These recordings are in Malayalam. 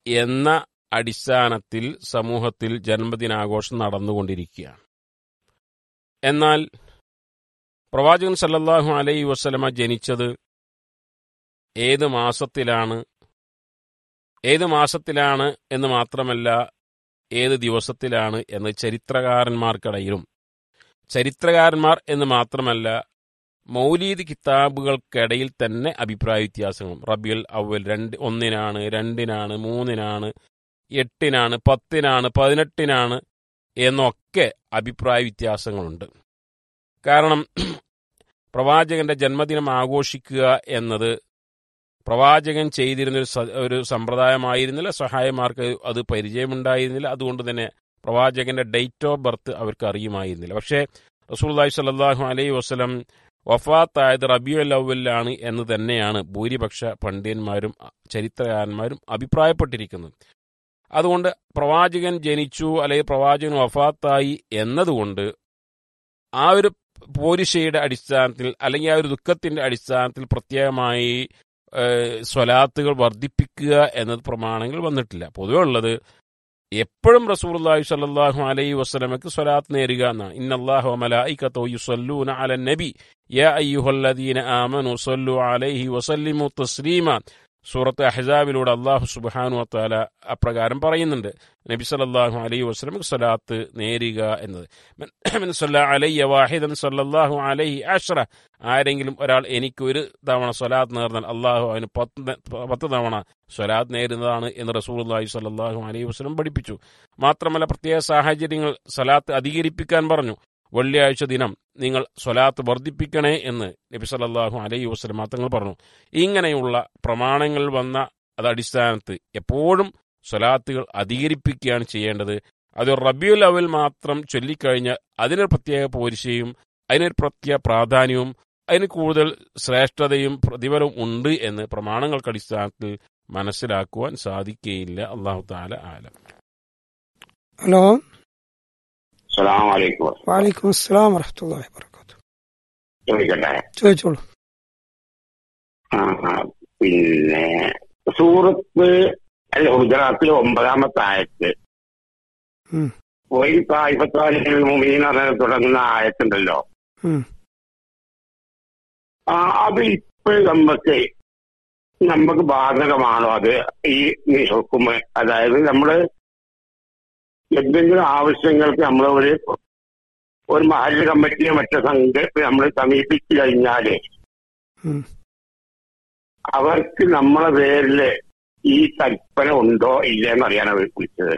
എന്ന അടിസ്ഥാനത്തിൽ സമൂഹത്തിൽ ജന്മദിനാഘോഷം നടന്നുകൊണ്ടിരിക്കുകയാണ് എന്നാൽ പ്രവാചകൻ സല്ലല്ലാഹു അലൈഹി വസല്ലമ ജനിച്ചത് ഏത് മാസത്തിലാണ് ഏത് മാസത്തിലാണ് എന്ന് മാത്രമല്ല ഏത് ദിവസത്തിലാണ് എന്ന് ചരിത്രകാരന്മാർക്കിടയിലും ചരിത്രകാരന്മാർ എന്ന് മാത്രമല്ല മൗലീദ് കിതാബുകൾക്കിടയിൽ തന്നെ അഭിപ്രായ വ്യത്യാസങ്ങളും റബിയുൽ അവൽ രണ്ട് ഒന്നിനാണ് രണ്ടിനാണ് മൂന്നിനാണ് എട്ടിനാണ് പത്തിനാണ് പതിനെട്ടിനാണ് എന്നൊക്കെ അഭിപ്രായ വ്യത്യാസങ്ങളുണ്ട് കാരണം പ്രവാചകന്റെ ജന്മദിനം ആഘോഷിക്കുക എന്നത് പ്രവാചകൻ ചെയ്തിരുന്ന ഒരു സ- ഒരു സമ്പ്രദായമായിരുന്നില്ല സഹായമാർക്ക് അത് പരിചയമുണ്ടായിരുന്നില്ല അതുകൊണ്ട് തന്നെ പ്രവാചകന്റെ ഡേറ്റ് ഓഫ് ബർത്ത് അവർക്ക് അറിയുമായിരുന്നില്ല പക്ഷേ റസൂൽല്ലാഹി സ്വല്ലല്ലാഹു അലൈഹി വസല്ലം വഫാത്തായത് റബിയുൽ അവലിലാണ് എന്ന് തന്നെയാണ് ഭൂരിപക്ഷ പണ്ഡിതന്മാരും ചരിത്രകാരന്മാരും അഭിപ്രായപ്പെട്ടിരിക്കുന്നത് അതുകൊണ്ട് പ്രവാചകൻ ജനിച്ചു അല്ലെങ്കിൽ പ്രവാചകൻ വഫാത്തായി എന്നതുകൊണ്ട് ആ ഒരു പോരിശയുടെ അടിസ്ഥാനത്തിൽ അല്ലെങ്കിൽ ആ ഒരു ദുഃഖത്തിന്റെ അടിസ്ഥാനത്തിൽ പ്രത്യേകമായി ഏഹ്, സ്വലാത്തുകൾ വർദ്ധിപ്പിക്കുക എന്നത് പ്രമാണങ്ങൾ വന്നിട്ടില്ല പൊതുവെ ഉള്ളത് എപ്പോഴും റസൂലുള്ളാഹി സ്വല്ലല്ലാഹു അലൈഹി വസല്ലമക്ക് സ്വലാത്ത് നേരുക എന്നാണ് ഇന്നല്ലാഹു മലായികതോ യുസല്ലൂന അലൻ നബി യാ അയ്യുഹല്ലദീന ആമനു സല്ലു അലൈഹി വസല്ലിമു തസ്ലീമ സൂറത്ത് അഹ്സാബിലൂടെ അള്ളാഹു സുബ്ഹാനു വതആല അപ്രകാരം പറയുന്നുണ്ട് നബി സല്ലല്ലാഹു അലൈഹി വസല്ലമക്ക് സ്വലാത്ത് നേരുക എന്നത് മൻ- മൻ സല്ല അലയ്യ വാഹിദൻ സല്ലല്ലാഹു അലൈഹി അഷ്റ ആരെങ്കിലും ഒരാൾ എനിക്ക് ഒരു തവണ സ്വലാത്ത് നേർന്നാൽ അള്ളാഹു അവന് പത്ത് ത- പത്ത് തവണ സ്വലാത്ത് നേരുന്നതാണ് എന്ന് റസൂലുള്ളാഹി സ്വല്ലല്ലാഹു അലൈഹി വസല്ലം പഠിപ്പിച്ചു മാത്രമല്ല പ്രത്യേക സാഹചര്യങ്ങൾ സ്വലാത്ത് അധികരിപ്പിക്കാൻ പറഞ്ഞു വെള്ളിയാഴ്ച ദിനം നിങ്ങൾ സ്വലാത്ത് വർദ്ധിപ്പിക്കണേ എന്ന് നബി സല്ലല്ലാഹു അലൈഹി വസല്ലം തങ്ങൾ പറഞ്ഞു ഇങ്ങനെയുള്ള പ്രമാണങ്ങൾ വന്ന അത് അടിസ്ഥാനത്ത് എപ്പോഴും സ്വലാത്തുകൾ അധികരിപ്പിക്കുകയാണ് ചെയ്യേണ്ടത് അത് റബിയുൽ അവൽ മാത്രം ചൊല്ലിക്കഴിഞ്ഞാൽ അതിനൊരു പ്രത്യേക പോരിശയും അതിനൊരു പ്രത്യേക പ്രാധാന്യവും അതിന് കൂടുതൽ ശ്രേഷ്ഠതയും പ്രതിഫലവും ഉണ്ട് എന്ന് പ്രമാണങ്ങൾക്ക് അടിസ്ഥാനത്തിൽ മനസ്സിലാക്കുവാൻ സാധിക്കുകയില്ല അള്ളാഹു താല ആലം ഹലോ അസ്സലാമു അലൈക്കും വാലിക്കും അസ്സലാം വറഹ്മത്തുള്ളാഹി വബറകാതുഹു ചോദിക്കട്ടെ ചോദിച്ചോളൂ ആ, ആ, പിന്നെ സൂറത്ത് അല്ല ഗുജറാത്തിലെ ഒമ്പതാമത്തെ ആയത്ത് ഉം. ഒരു തായ്പത്താലിൽ മുമീൻ എന്ന് തുടങ്ങുന്ന ആയത്തുണ്ടല്ലോ ഉം. ആ അത് ഇപ്പോഴും നമുക്ക് നമുക്ക് ബാധകമാണോ അത് ഈ ഹുക്കുമ് അതായത് നമ്മള് എന്തെങ്കിലും ആവശ്യങ്ങൾക്ക് നമ്മൾ ഒരു ഒരു മഹല്ല് കമ്മിറ്റിയോ മറ്റോ സംഘത്തെ നമ്മൾ സമീപിച്ചു കഴിഞ്ഞാല് ഉം. അവർക്ക് നമ്മളെ പേരില് ഈ കൽപ്പന ഉണ്ടോ ഇല്ലെന്ന് അറിയാനാണ് വിളിച്ചത്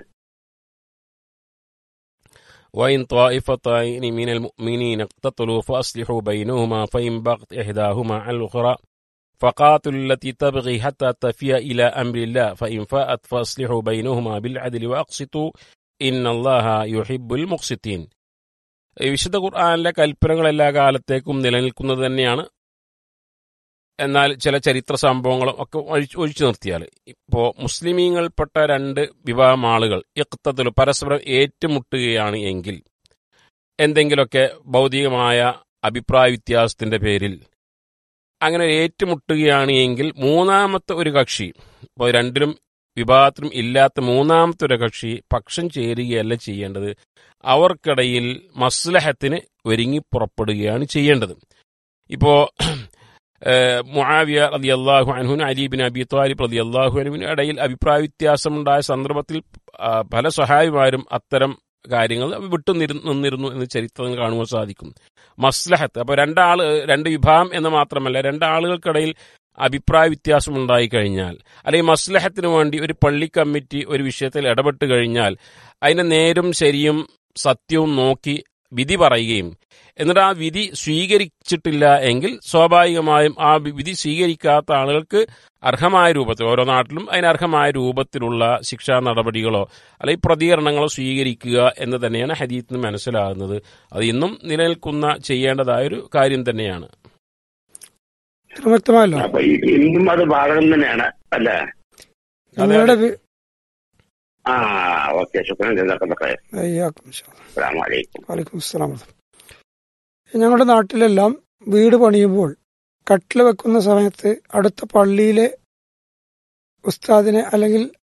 وإن طائفتان من المؤمنين اقتتلوا فأصلحوا بينهما فإن بغت إحداهما على الأخرى فقاتلوا التي تبغي حتى تفيء إلى أمر الله فإن فاءت فأصلحوا بينهما بالعدل وأقسطوا إن الله يحب المقسطين ഈ വിശുദ്ധ ഖുർആാനിലെ കൽപ്പനകൾ എല്ലാ കാലത്തേക്കും നിലനിൽക്കുന്നത് തന്നെയാണ് എന്നാൽ ചില ചരിത്ര സംഭവങ്ങളും ഒക്കെ ഒഴിച്ചു ഒഴിച്ചു നിർത്തിയാൽ ഇപ്പോൾ മുസ്ലിമീങ്ങൾപ്പെട്ട രണ്ട് വിഭാഗം ആളുകൾ ഇഖ്തത്തിൽ പരസ്പരം ഏറ്റുമുട്ടുകയാണ് എങ്കിൽ എന്തെങ്കിലുമൊക്കെ ഭൗതികമായ അഭിപ്രായ വ്യത്യാസത്തിന്റെ പേരിൽ അങ്ങനെ ഏറ്റുമുട്ടുകയാണ് എങ്കിൽ മൂന്നാമത്തെ ഒരു കക്ഷി ഇപ്പോൾ രണ്ടിലും വിഭാഗത്തിലും ഇല്ലാത്ത മൂന്നാമത്തെ ഒരു കക്ഷി പക്ഷം ചേരുകയല്ല ചെയ്യേണ്ടത് അവർക്കിടയിൽ മസ്ലഹത്തിന് ഒരുങ്ങി പുറപ്പെടുകയാണ് ചെയ്യേണ്ടത് ഇപ്പോ മുആവിയ റതി അള്ളാഹു അൻഹുന് അലീബിൻ അബി താലിബ് റതി അള്ളാഹു അനുവിന് ഇടയിൽ അഭിപ്രായ വ്യത്യാസമുണ്ടായ സന്ദർഭത്തിൽ ആ, പല സഹായിമാരും അത്തരം കാര്യങ്ങൾ വിട്ടു നിരു- നിന്നിരുന്നു എന്ന് ചരിത്രങ്ങൾ കാണുവാൻ സാധിക്കും മസ്ലഹത്ത് അപ്പൊ രണ്ടാള് രണ്ട് വിഭാഗം എന്ന് മാത്രമല്ല രണ്ടാളുകൾക്കിടയിൽ അഭിപ്രായ വ്യത്യാസം ഉണ്ടായി കഴിഞ്ഞാൽ അല്ലെങ്കിൽ മസ്ലഹത്തിന് വേണ്ടി ഒരു പള്ളി കമ്മിറ്റി ഒരു വിഷയത്തിൽ ഇടപെട്ട് കഴിഞ്ഞാൽ അതിന്റെ നേരും ശരിയും സത്യവും നോക്കി വിധി പറയുകയും എന്നിട്ട് ആ വിധി സ്വീകരിച്ചിട്ടില്ല എങ്കിൽ സ്വാഭാവികമായും ആ വിധി സ്വീകരിക്കാത്ത ആളുകൾക്ക് അർഹമായ രൂപത്തിൽ ഓരോ നാട്ടിലും അതിന് അർഹമായ രൂപത്തിലുള്ള ശിക്ഷാ നടപടികളോ അല്ലെങ്കിൽ പ്രതികരണങ്ങളോ സ്വീകരിക്കുക എന്ന് തന്നെയാണ് ഹദീത്തിന് മനസ്സിലാകുന്നത് അത് ഇന്നും നിലനിൽക്കുന്ന ചെയ്യേണ്ടതായ ഒരു കാര്യം തന്നെയാണ് ഇത്ര വ്യക്തമായല്ലോ അപ്പൊ ഈ ഇന്നും അത് ബാധകം തന്നെയാണ് അല്ലേ നിങ്ങളുടെ വി- ആ ഓക്കെ ശുക്രൻ ജസാക്കല്ലാഹ് ഖൈർ. അയ്യാക്കും ഇൻഷാ അല്ലാ. അസ്സലാമു അലൈക്കും വലൈക്കും അസ്സലാം വറഹ്മത്തുള്ളാഹി. ഞങ്ങളുടെ നാട്ടിലെല്ലാം വീട് പണിയുമ്പോൾ കട്ടിൽ വെക്കുന്ന സമയത്ത് അടുത്ത പള്ളിയിലെ ഉസ്താദിനെ അല്ലെങ്കിൽ